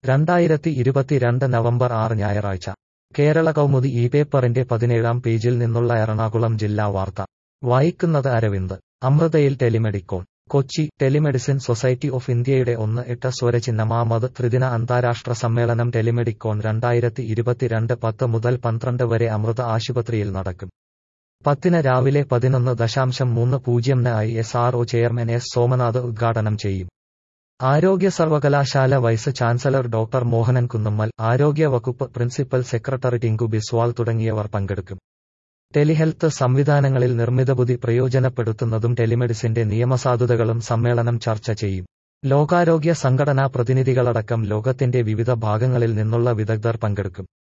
രണ്ടായിരത്തി ഇരുപത്തിരണ്ട് നവംബർ ആറ് ഞായറാഴ്ച കേരള കൗമുദി ഈ പേപ്പറിന്റെ പതിനേഴാം പേജിൽ നിന്നുള്ള എറണാകുളം ജില്ലാ വാർത്ത വായിക്കുന്നത് അരവിന്ദ് അമൃതയിൽ Telemedicon Kochi telemedicine society of ഇന്ത്യയുടെ ഒന്ന് എട്ട് സ്വരചിഹ്നമാമത് ത്രിദിന അന്താരാഷ്ട്ര സമ്മേളനം ടെലിമെഡിക്കോൺ രണ്ടായിരത്തി ഇരുപത്തിരണ്ട് പത്ത് മുതൽ പന്ത്രണ്ട് വരെ അമൃത ആശുപത്രിയിൽ നടക്കും പത്തിന് രാവിലെ പതിനൊന്ന് ദശാംശം മൂന്ന് പൂജ്യംന് I S R O chairman S Somanath ഉദ്ഘാടനം ചെയ്യും ആരോഗ്യ സർവകലാശാല vice chancellor doctor Mohanan Kunnammal ആരോഗ്യ വകുപ്പ് പ്രിൻസിപ്പൽ സെക്രട്ടറി ടിങ്കു ബിസ്വാൾ തുടങ്ങിയവർ പങ്കെടുക്കും ടെലിഹെൽത്ത് സംവിധാനങ്ങളിൽ നിർമ്മിതബുദ്ധി പ്രയോജനപ്പെടുത്തുന്നതും ടെലിമെഡിസിന്റെ നിയമസാധുതകളും സമ്മേളനം ചർച്ച ചെയ്യും ലോകാരോഗ്യ സംഘടനാ പ്രതിനിധികളടക്കം ലോകത്തിന്റെ വിവിധ ഭാഗങ്ങളിൽ നിന്നുള്ള വിദഗ്ധർ പങ്കെടുക്കും